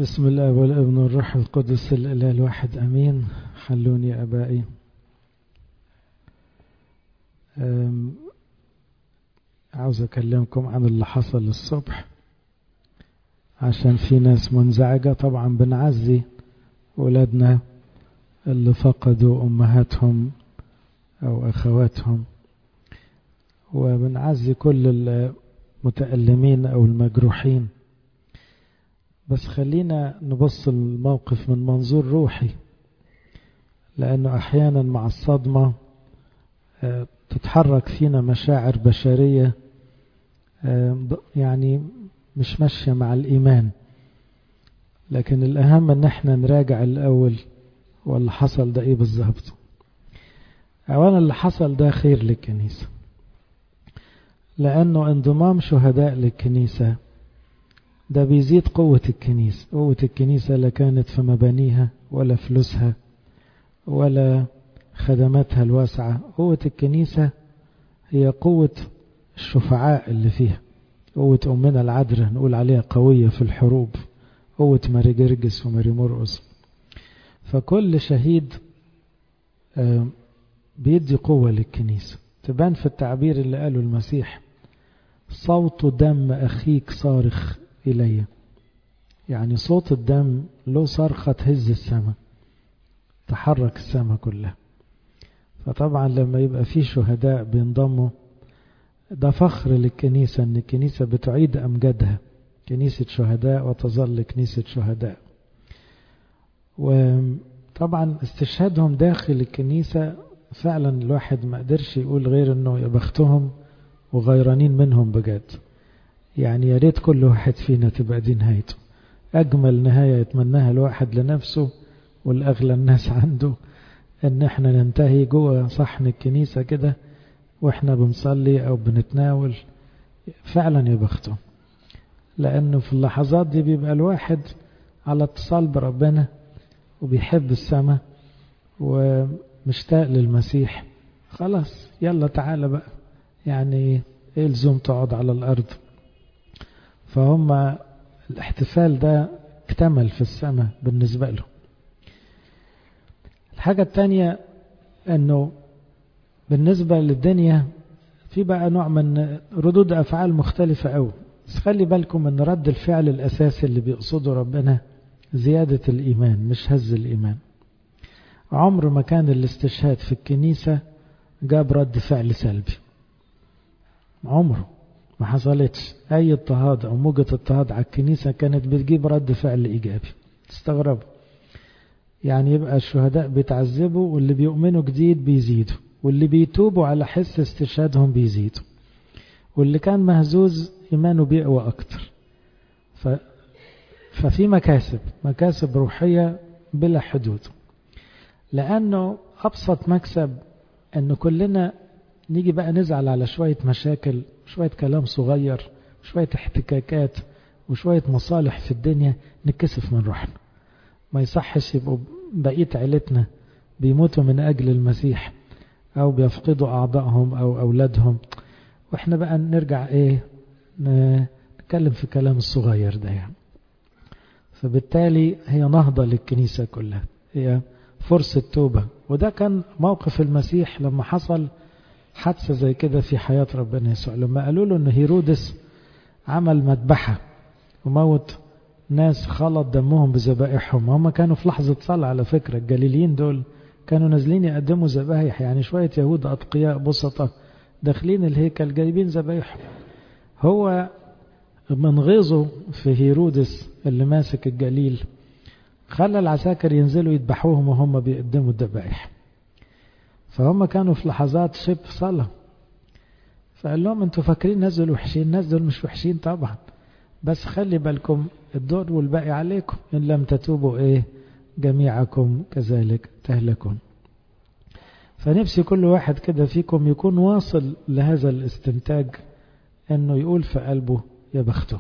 بسم الله والابن والروح القدس الإله الواحد أمين حلوني يا أبائي أم، عاوز أكلمكم عن اللي حصل الصبح عشان في ناس منزعجة طبعا بنعزي ولادنا اللي فقدوا أمهاتهم أو أخواتهم وبنعزي كل المتألمين أو المجروحين بس خلينا نبص الموقف من منظور روحي لأنه أحيانا مع الصدمة تتحرك فينا مشاعر بشرية يعني مش ماشية مع الإيمان لكن الأهم أن احنا نراجع الأول واللي حصل ده إيه بالظبط أولا اللي حصل ده خير للكنيسة لأنه انضمام شهداء للكنيسة ده بيزيد قوة الكنيسة قوة الكنيسة لا كانت في مبانيها ولا فلوسها ولا خدماتها الواسعة قوة الكنيسة هي قوة الشفعاء اللي فيها قوة أمنا العذراء نقول عليها قوية في الحروب قوة ماري جرجس وماري مرقس فكل شهيد بيدي قوة للكنيسة تبان في التعبير اللي قاله المسيح صوت دم أخيك صارخ إلي يعني صوت الدم له صرخة تهز السماء تحرك السماء كلها فطبعا لما يبقى في شهداء بينضموا ده فخر للكنيسة ان الكنيسة بتعيد أمجادها كنيسة شهداء وتظل كنيسة شهداء وطبعا استشهادهم داخل الكنيسة فعلا الواحد ما قدرش يقول غير انه يا بختهم وغيرانين منهم بجد يعني يا ريت كل واحد فينا تبقى دي نهايته أجمل نهاية يتمناها الواحد لنفسه والأغلى الناس عنده إن احنا ننتهي جوه صحن الكنيسة كده واحنا بنصلي أو بنتناول فعلا يا بخته لأنه في اللحظات دي بيبقى الواحد على اتصال بربنا وبيحب السماء ومشتاق للمسيح خلاص يلا تعالى بقى يعني ايه لزوم تقعد على الأرض فهم الاحتفال ده اكتمل في السماء بالنسبة له الحاجة التانية انه بالنسبة للدنيا في بقى نوع من ردود افعال مختلفة قوي بس خلي بالكم ان رد الفعل الاساسي اللي بيقصده ربنا زيادة الايمان مش هز الايمان عمر ما كان الاستشهاد في الكنيسة جاب رد فعل سلبي عمره ما حصلتش اي اضطهاد او موجة اضطهاد على الكنيسة كانت بتجيب رد فعل ايجابي تستغربوا يعني يبقى الشهداء بيتعذبوا واللي بيؤمنوا جديد بيزيدوا واللي بيتوبوا على حس استشهادهم بيزيدوا واللي كان مهزوز ايمانه بيقوى اكتر ف... ففي مكاسب مكاسب روحية بلا حدود لانه ابسط مكسب ان كلنا نيجي بقى نزعل على شوية مشاكل شوية كلام صغير شوية احتكاكات وشوية مصالح في الدنيا نتكسف من روحنا ما يصحش يبقوا بقية عيلتنا بيموتوا من أجل المسيح أو بيفقدوا أعضائهم أو أولادهم وإحنا بقى نرجع إيه نتكلم في كلام الصغير ده يعني فبالتالي هي نهضة للكنيسة كلها هي فرصة توبة وده كان موقف المسيح لما حصل حادثة زي كده في حياة ربنا يسوع لما قالوا له ان هيرودس عمل مذبحة وموت ناس خلط دمهم بذبائحهم هم كانوا في لحظة صلاة على فكرة الجليليين دول كانوا نازلين يقدموا ذبايح يعني شوية يهود أتقياء بسطة داخلين الهيكل جايبين ذبايحهم هو من غيظه في هيرودس اللي ماسك الجليل خلى العساكر ينزلوا يذبحوهم وهم بيقدموا الذبائح فهم كانوا في لحظات شبه صلاة فقال لهم انتوا فاكرين الناس دول وحشين الناس دول مش وحشين طبعا بس خلي بالكم الدور والباقي عليكم إن لم تتوبوا إيه جميعكم كذلك تهلكون فنفسي كل واحد كده فيكم يكون واصل لهذا الاستنتاج انه يقول في قلبه يا بخته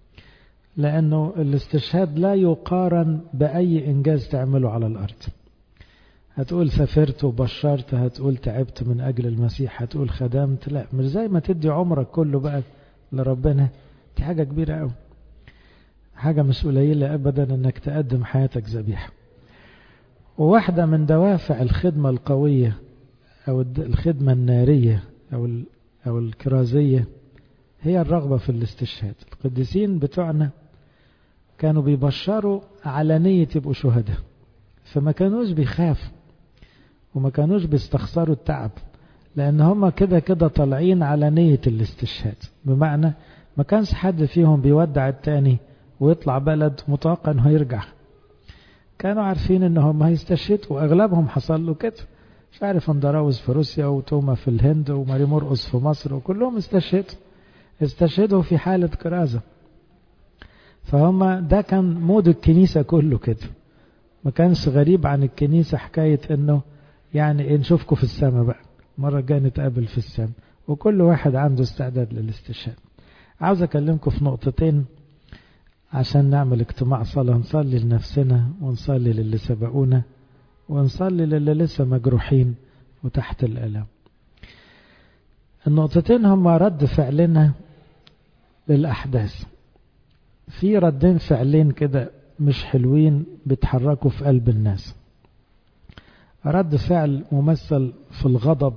لانه الاستشهاد لا يقارن باي انجاز تعمله على الارض هتقول سافرت وبشرت هتقول تعبت من أجل المسيح هتقول خدمت لا مش زي ما تدي عمرك كله بقى لربنا دي حاجة كبيرة قوي حاجة مش قليلة أبدا أنك تقدم حياتك ذبيحة وواحدة من دوافع الخدمة القوية أو الخدمة النارية أو أو الكرازية هي الرغبة في الاستشهاد القديسين بتوعنا كانوا بيبشروا على نية يبقوا شهداء فما كانوش بيخافوا وما كانوش بيستخسروا التعب لأن هم كده كده طالعين على نية الاستشهاد بمعنى ما كانش حد فيهم بيودع التاني ويطلع بلد متوقع انه هيرجع كانوا عارفين ان هم هيستشهدوا واغلبهم حصل له كده مش عارف اندراوز في روسيا وتوما في الهند وماري مرقس في مصر وكلهم استشهدوا استشهدوا في حالة كرازة فهم ده كان مود الكنيسة كله كده ما كانش غريب عن الكنيسة حكاية انه يعني ايه نشوفكم في السماء بقى مرة جاي نتقابل في السماء وكل واحد عنده استعداد للاستشهاد عاوز اكلمكم في نقطتين عشان نعمل اجتماع صلاة نصلي لنفسنا ونصلي للي سبقونا ونصلي للي لسه مجروحين وتحت الألم النقطتين هما رد فعلنا للأحداث في ردين فعلين كده مش حلوين بيتحركوا في قلب الناس رد فعل ممثل في الغضب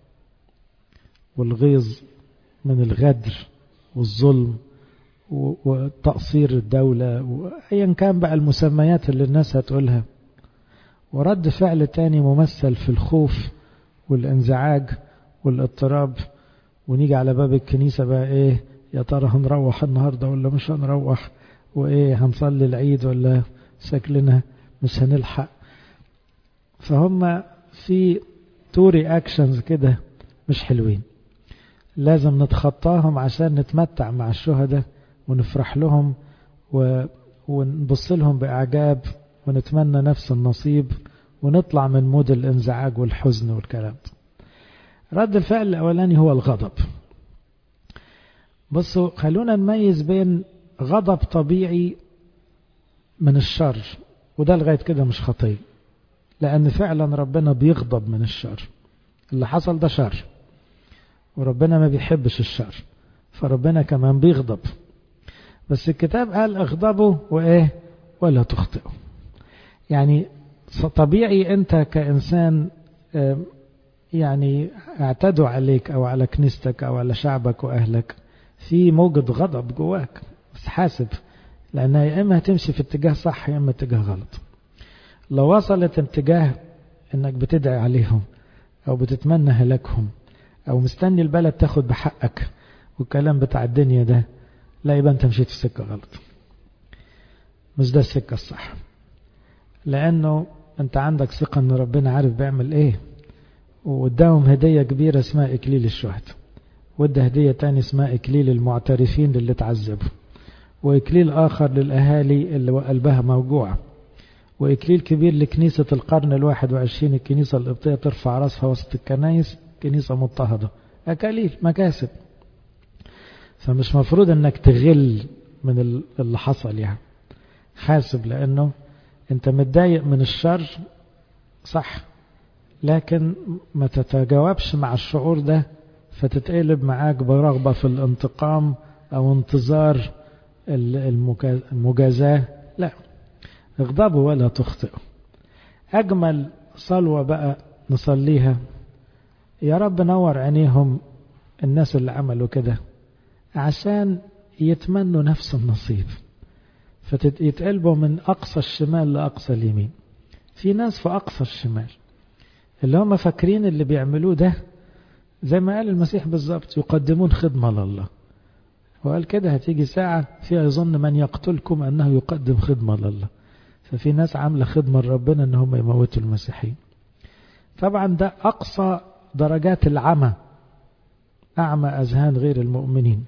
والغيظ من الغدر والظلم وتقصير الدولة وأيا كان بقى المسميات اللي الناس هتقولها ورد فعل تاني ممثل في الخوف والانزعاج والاضطراب ونيجي على باب الكنيسة بقى ايه يا ترى هنروح النهاردة ولا مش هنروح وايه هنصلي العيد ولا شكلنا مش هنلحق فهم في تو رياكشنز كده مش حلوين لازم نتخطاهم عشان نتمتع مع الشهداء ونفرح لهم و... ونبص لهم بإعجاب ونتمنى نفس النصيب ونطلع من مود الانزعاج والحزن والكلام ده رد الفعل الأولاني هو الغضب بصوا خلونا نميز بين غضب طبيعي من الشر وده لغاية كده مش خطية لأن فعلا ربنا بيغضب من الشر اللي حصل ده شر وربنا ما بيحبش الشر فربنا كمان بيغضب بس الكتاب قال اغضبوا وايه ولا تخطئوا يعني طبيعي انت كانسان يعني اعتدوا عليك او على كنيستك او على شعبك واهلك في موجة غضب جواك بس حاسب لانها يا اما هتمشي في اتجاه صح يا اما اتجاه غلط لو وصلت اتجاه انك بتدعي عليهم او بتتمنى هلاكهم او مستني البلد تاخد بحقك والكلام بتاع الدنيا ده لا يبقى انت مشيت في سكة غلط مش ده السكة الصح لانه انت عندك ثقة ان ربنا عارف بيعمل ايه واداهم هدية كبيرة اسمها اكليل الشهداء وادى هدية تاني اسمها اكليل المعترفين للي تعذبوا واكليل اخر للاهالي اللي قلبها موجوعة واكليل كبير لكنيسة القرن الواحد وعشرين الكنيسة القبطية ترفع راسها وسط الكنايس كنيسة مضطهدة اكاليل مكاسب فمش مفروض انك تغل من اللي حصل يعني حاسب لانه انت متضايق من الشر صح لكن ما تتجاوبش مع الشعور ده فتتقلب معاك برغبة في الانتقام او انتظار المجازاة لا اغضبوا ولا تخطئوا اجمل صلوة بقى نصليها يا رب نور عينيهم الناس اللي عملوا كده عشان يتمنوا نفس النصيب فيتقلبوا من أقصى الشمال لأقصى اليمين في ناس في أقصى الشمال اللي هم فاكرين اللي بيعملوه ده زي ما قال المسيح بالظبط يقدمون خدمة لله وقال كده هتيجي ساعة فيها يظن من يقتلكم أنه يقدم خدمة لله ففي ناس عاملة خدمة لربنا أن هم يموتوا المسيحيين طبعا ده أقصى درجات العمى أعمى أذهان غير المؤمنين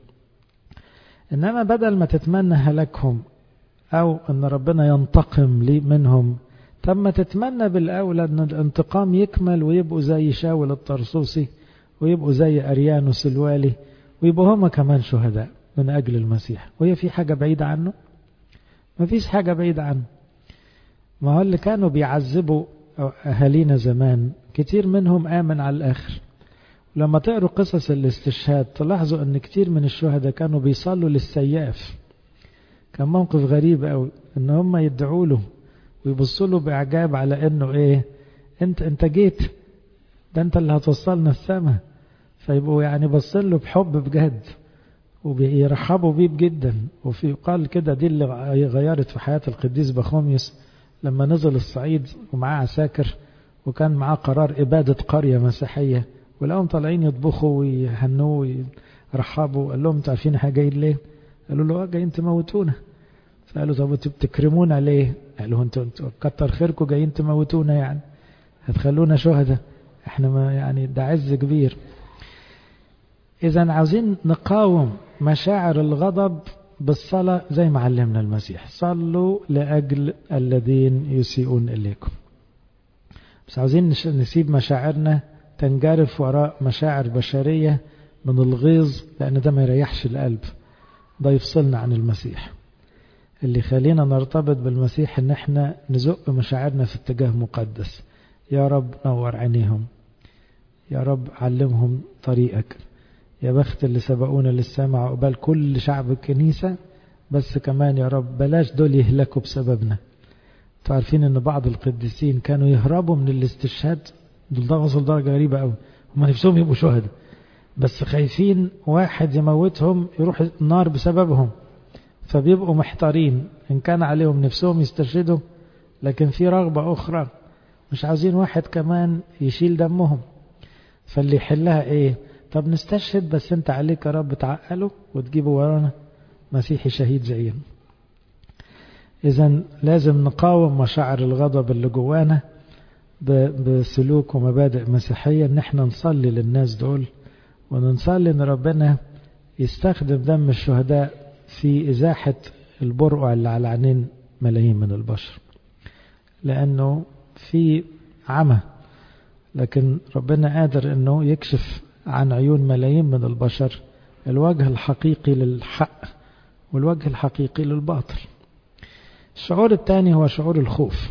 إنما بدل ما تتمنى هلاكهم أو أن ربنا ينتقم لي منهم طب ما تتمنى بالأولى أن الانتقام يكمل ويبقوا زي شاول الطرسوسي ويبقوا زي أريانوس الوالي ويبقوا هما كمان شهداء من أجل المسيح وهي في حاجة بعيدة عنه ما فيش حاجة بعيدة عنه ما هو اللي كانوا بيعذبوا أهالينا زمان كتير منهم آمن على الآخر لما تقروا قصص الاستشهاد تلاحظوا أن كتير من الشهداء كانوا بيصلوا للسياف كان موقف غريب قوي ان هم يدعوا له ويبصوا له باعجاب على انه ايه انت انت جيت ده انت اللي هتوصلنا السماء فيبقوا يعني باصين له بحب بجد وبيرحبوا بيه جدا وفي قال كده دي اللي غيرت في حياة القديس بخوميوس لما نزل الصعيد ومعاه عساكر وكان معاه قرار إبادة قرية مسيحية ولقوهم طالعين يطبخوا ويهنوه ويرحبوا قال لهم انتوا عارفين احنا جايين ليه؟ قالوا له اه جايين تموتونا فقالوا طب انتوا بتكرمونا ليه؟ قالوا انتوا انتوا كتر خيركم جايين تموتونا يعني هتخلونا شهداء احنا ما يعني ده عز كبير إذا عاوزين نقاوم مشاعر الغضب بالصلاة زي ما علمنا المسيح صلوا لأجل الذين يسيئون إليكم بس عاوزين نسيب مشاعرنا تنجرف وراء مشاعر بشرية من الغيظ لأن ده ما يريحش القلب ده يفصلنا عن المسيح اللي يخلينا نرتبط بالمسيح ان احنا نزق مشاعرنا في اتجاه مقدس يا رب نور عينيهم يا رب علمهم طريقك يا بخت اللي سبقونا للسماء عقبال كل شعب الكنيسة بس كمان يا رب بلاش دول يهلكوا بسببنا تعرفين ان بعض القديسين كانوا يهربوا من الاستشهاد دول ده وصل درجة غريبة قوي هم نفسهم يبقوا شهداء بس خايفين واحد يموتهم يروح النار بسببهم فبيبقوا محتارين إن كان عليهم نفسهم يستشهدوا لكن في رغبة أخرى مش عاوزين واحد كمان يشيل دمهم فاللي يحلها إيه طب نستشهد بس أنت عليك يا رب تعقله وتجيبه ورانا مسيحي شهيد زينا إذا لازم نقاوم مشاعر الغضب اللي جوانا بسلوك ومبادئ مسيحية إن احنا نصلي للناس دول ونصلي إن ربنا يستخدم دم الشهداء في إزاحة البرقع اللي على عينين ملايين من البشر لأنه في عمى لكن ربنا قادر أنه يكشف عن عيون ملايين من البشر الوجه الحقيقي للحق والوجه الحقيقي للباطل الشعور الثاني هو شعور الخوف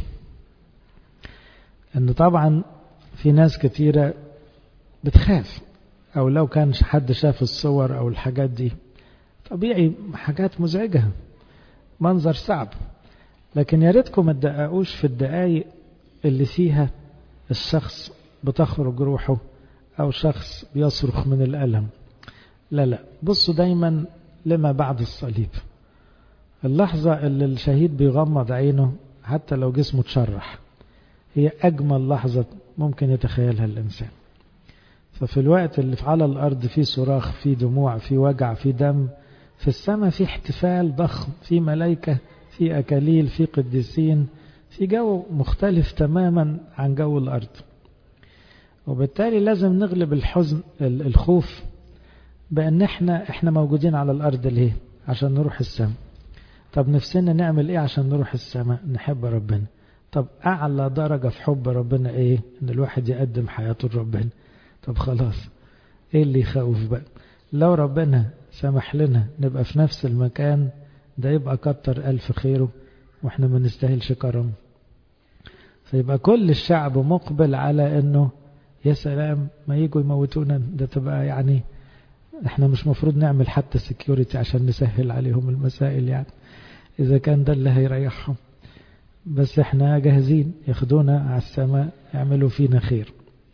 أن طبعا في ناس كثيرة بتخاف أو لو كان حد شاف الصور أو الحاجات دي طبيعي حاجات مزعجة منظر صعب لكن يا ريتكم ما تدققوش في الدقايق اللي فيها الشخص بتخرج روحه أو شخص بيصرخ من الألم لا لا بصوا دايما لما بعد الصليب اللحظة اللي الشهيد بيغمض عينه حتى لو جسمه اتشرح هي أجمل لحظة ممكن يتخيلها الإنسان ففي الوقت اللي على الأرض فيه صراخ فيه دموع فيه وجع فيه دم في السماء في احتفال ضخم في ملائكة في أكاليل في قديسين في جو مختلف تماما عن جو الأرض وبالتالي لازم نغلب الحزن الخوف بأن احنا احنا موجودين على الأرض ليه عشان نروح السماء طب نفسنا نعمل ايه عشان نروح السماء نحب ربنا طب أعلى درجة في حب ربنا ايه ان الواحد يقدم حياته لربنا طب خلاص ايه اللي يخوف بقى لو ربنا سمح لنا نبقى في نفس المكان ده يبقى كتر ألف خيره واحنا ما نستاهلش كرم فيبقى كل الشعب مقبل على انه يا سلام ما يجوا يموتونا ده تبقى يعني احنا مش مفروض نعمل حتى سكيورتي عشان نسهل عليهم المسائل يعني اذا كان ده اللي هيريحهم بس احنا جاهزين ياخدونا على السماء يعملوا فينا خير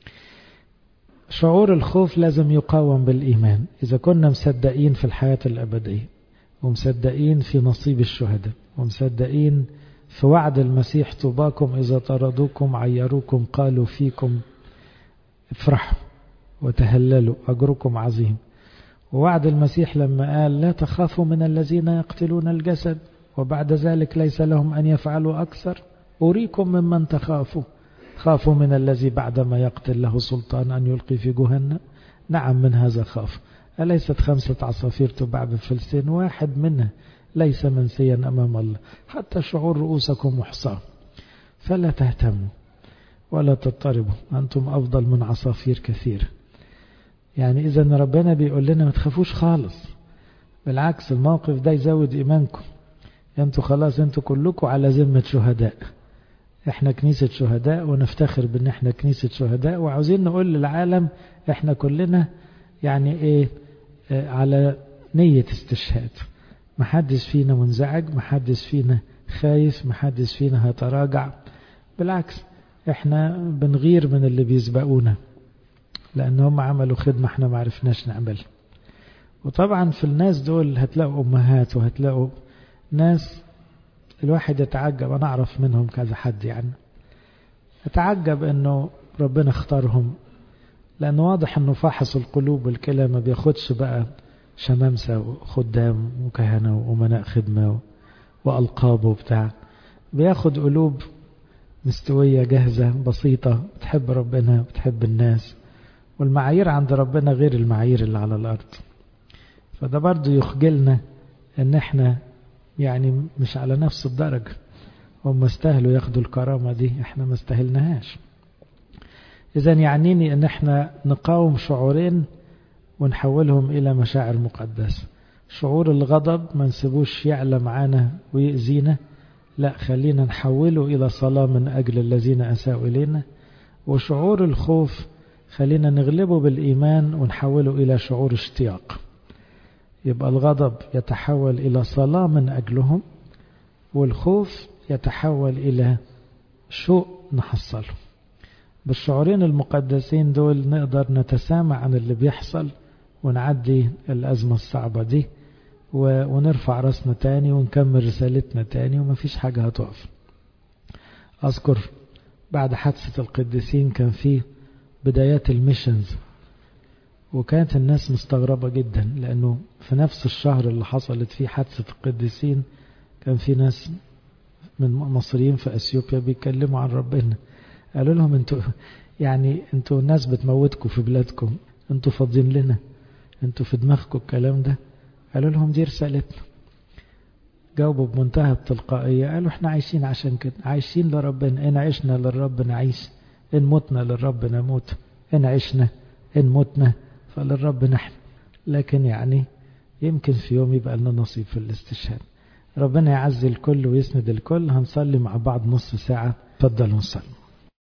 شعور الخوف لازم يقاوم بالإيمان إذا كنا مصدقين في الحياة الأبدية ومصدقين في نصيب الشهداء ومصدقين في وعد المسيح طوباكم إذا طردوكم عيروكم قالوا فيكم افرحوا وتهللوا أجركم عظيم ووعد المسيح لما قال لا تخافوا من الذين يقتلون الجسد وبعد ذلك ليس لهم أن يفعلوا أكثر أريكم ممن تخافوا خافوا من الذي بعدما يقتل له سلطان أن يلقي في جهنم نعم من هذا خاف أليست خمسة عصافير تباع بفلسين واحد منها ليس منسيا أمام الله حتى شعور رؤوسكم محصى فلا تهتموا ولا تضطربوا أنتم أفضل من عصافير كثير يعني إذا ربنا بيقول لنا ما تخافوش خالص بالعكس الموقف ده يزود إيمانكم أنتوا خلاص أنتوا كلكم على ذمة شهداء احنا كنيسة شهداء ونفتخر بان احنا كنيسة شهداء وعاوزين نقول للعالم احنا كلنا يعني ايه اه على نية استشهاد محدش فينا منزعج محدش فينا خايف محدش فينا هيتراجع بالعكس احنا بنغير من اللي بيسبقونا لان هم عملوا خدمة احنا ما عرفناش نعملها وطبعا في الناس دول هتلاقوا امهات وهتلاقوا ناس الواحد يتعجب انا اعرف منهم كذا حد يعني اتعجب انه ربنا اختارهم لانه واضح انه فاحص القلوب والكلى ما بياخدش بقى شمامسة وخدام وكهنة وأمناء خدمة وألقاب وبتاع بياخد قلوب مستوية جاهزة بسيطة بتحب ربنا بتحب الناس والمعايير عند ربنا غير المعايير اللي على الأرض فده برضو يخجلنا ان احنا يعني مش على نفس الدرجة هم استاهلوا ياخدوا الكرامة دي احنا ما استاهلناهاش اذا يعنيني ان احنا نقاوم شعورين ونحولهم الى مشاعر مقدسة شعور الغضب ما نسيبوش يعلى معانا ويأذينا لا خلينا نحوله الى صلاة من اجل الذين اساءوا الينا وشعور الخوف خلينا نغلبه بالايمان ونحوله الى شعور اشتياق يبقى الغضب يتحول إلى صلاة من أجلهم والخوف يتحول إلى شوق نحصله بالشعورين المقدسين دول نقدر نتسامع عن اللي بيحصل ونعدي الأزمة الصعبة دي ونرفع راسنا تاني ونكمل رسالتنا تاني ومفيش حاجة هتقف أذكر بعد حادثة القديسين كان في بدايات الميشنز وكانت الناس مستغربة جدا لأنه في نفس الشهر اللي حصلت فيه حادثة القديسين كان في ناس من مصريين في أثيوبيا بيتكلموا عن ربنا قالوا لهم انتوا يعني انتوا الناس بتموتكم في بلادكم انتوا فاضيين لنا انتوا في دماغكم الكلام ده قالوا لهم دي رسالتنا جاوبوا بمنتهى التلقائية قالوا احنا عايشين عشان كده عايشين لربنا ان عشنا للرب نعيش ان متنا للرب نموت ان عشنا ان متنا فللرب نحن لكن يعني يمكن في يوم يبقى لنا نصيب في الاستشهاد ربنا يعزي الكل ويسند الكل هنصلي مع بعض نص ساعة تفضلوا نصلي